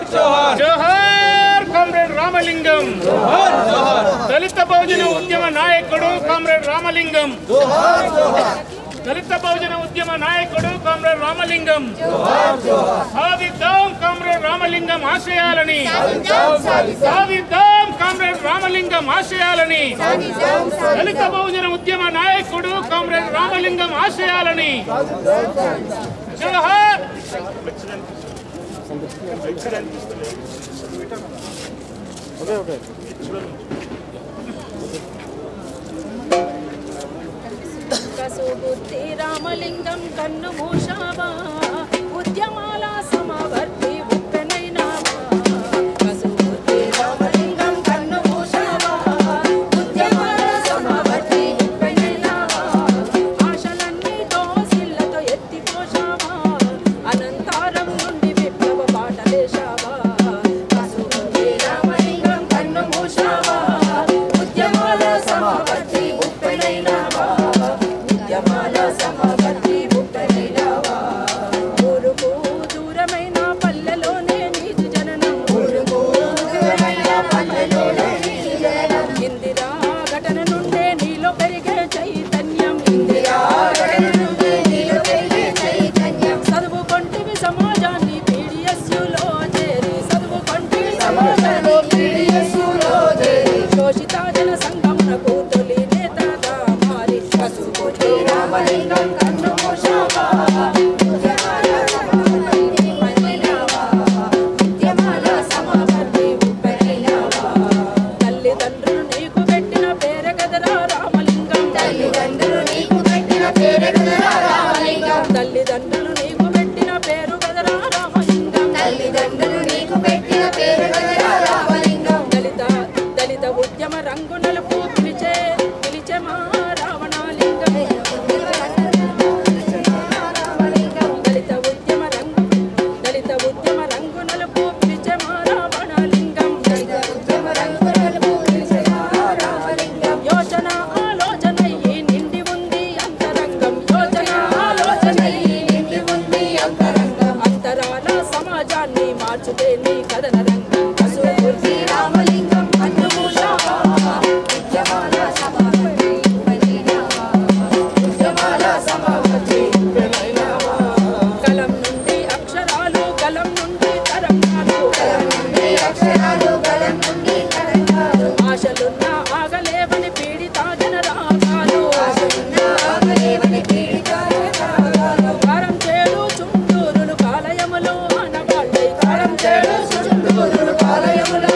జోహార్ comrade Ramalingam దళిత బహుజన ఉద్యమ నాయకుడు కామ్రేడ్ రామలింగం దళిత బహుజన ఉద్యమ నాయకుడు కామ్రేడ్ రామలింగం సాధిద్దాం కామ్రేడ్ రామలింగం ఆశయాలని సాధిద్దాం కామ్రేడ్ రామలింగం ఆశయాలని దళిత బహుజన ఉద్యమ నాయకుడు కామ్రేడ్ రామలింగం ఆశయాలని జోహార్ కసుబుద్ధి రామలింగం కన్ను మూషావా ఉద్యమాల సమవర్తి ఉప్పెనైనావా కసుబుద్ధి రామలింగం కన్ను మూషావా ఉద్యమాల సమవర్తి ఉప్పెనైనావా ఆశలన్నీ దోసిల్లతో ఎత్తిపోషావా అనంతారం నుండి విప్లవ బాటలేశావా కసుబుద్ధి రామలింగం కన్ను మూషావా ఉద్యమాల సమవర్తి ఉప్పెనైనావా ఉద్యమాల సమవర్తి ఉప్పెనైనావా ఊరుకు దూరమైన పల్లెలోనే నీతి జననం ఊరుకు దూరమైన పల్లెలోనే నీతి జననం ఇందిరా ఘటన నుండే నీలో పెరిగే చైతన్యం ఇందిరా ఘటన నుండే నీలో పెరిగే చైతన్యం చదువు కొంటివి సమాజాన్ని పీడిఎస్యులో చేరి చదువు కొంటివి సమాజాన్ని పీడిఎస్యులో చేరి శోషిత జన సంఘమునకు తొలి నేతగా మారి పసుపుటి రామలింగం కన్ను మోషావా ఉద్యమాల సమవర్తి ఉప్పెనైనావా. ఉద్యమాల సమవర్తి ఉప్పెనైనావా. తల్లిదండ్రులు నీకు పెట్టిన పేరు కదరా రామలింగం తల్లిదండ్రులు నీకు పెట్టిన పేరు కదరా రామలింగం తల్లిదండ్రులు నీకు పెట్టిన పేరు కదరా రామలింగం తల్లిదండ్రులు నీకు పెట్టిన పేరు కదరా రామలింగం దళిత దళిత ఉద్యమ రంగు నలుపు పిలిచే పిలిచే మా రావణాలింగం దళిత ఉద్యమ రంగు దళిత ఉద్యమ రంగు నలుపు పిలిచే మా రావణాలింగం దళిత ఉద్యమ రంగు నలుపు పిలిచే మా రావణాలింగం యోచన ఆలోచన ఈ నిండి ఉంది అంతరంగం యోచన ఆలోచన ఈ నిండి ఉంది అంతరంగం అంతరాల సమాజాన్ని మార్చుతే నీ కథన రంగం అసూర్తి రామలింగం అన్నుమూషావా ఉద్యమాల సమాపతి ఉపజీనావా ఉద్యమాల సమాపతి ఉపజీనావా కలం నుండి అక్షరాలు కలం నుండి తరంగాలు కలం నుండి అక్షరాలు కలం నుండి తరంగాలు ఆశలున్న ఆగలేవని పీడిత జన రాగాలు ఆశలున్న ఆగలేవని పీడిత రాగాలు కారం చేడు చుండూరులు కాలయములు అనవాళ్ళై కారం చేడు చుండూరులు కాలయములు